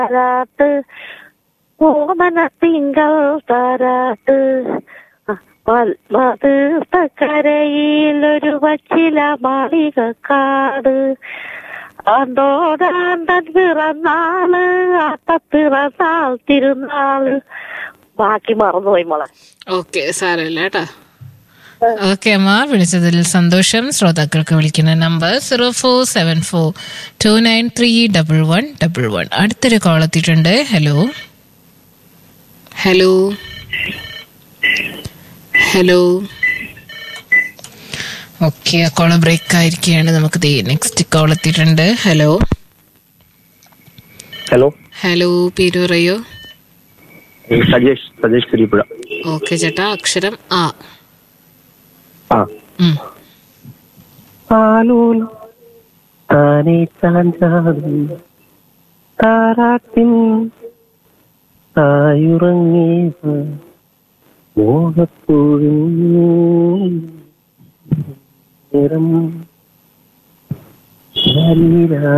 താരാട്ട് ഓമന തിങ്കൾ താരാട്ട് പത്മതീർത്ഥക്കരയിൽ ഒരു വച്ചില മാളികക്കാട് ആണ്ടോടാണ്ടൻ പിറന്നാള് ആട്ടപ്പിറന്നാൾ തിരുനാള് ബാക്കി മറന്നുപോയി മോളെ ഓക്കെ സാരമില്ല കേട്ടാ ഓക്കെ അമ്മ വിളിച്ചതിൽ സന്തോഷം ശ്രോതാക്കൾക്ക് വിളിക്കുന്ന number zero four seven four two nine three double one double one അടുത്തൊരു കോൾ എത്തിയിട്ടുണ്ട് ഹലോ ഹലോ ഹലോ ഓക്കെ ആ കോള് ബ്രേക്ക് ആയിരിക്കുകയാണ് നമുക്ക് നെക്സ്റ്റ് കോൾ എത്തിയിട്ടുണ്ട് ഹലോ ഹലോ ഹലോ പേര് പറയോ സജേഷ് സജേഷ് കുരിപ്പുഴ ഓക്കെ ചേട്ടാ അക്ഷരം ആ ആ ഉം. ആലൂൽ താനേ ചാഞ്ചാടും താരാട്ടിൻ തായുറങ്ങിയ മോഹപ്പൂവിൻ നിറം ശരീരാ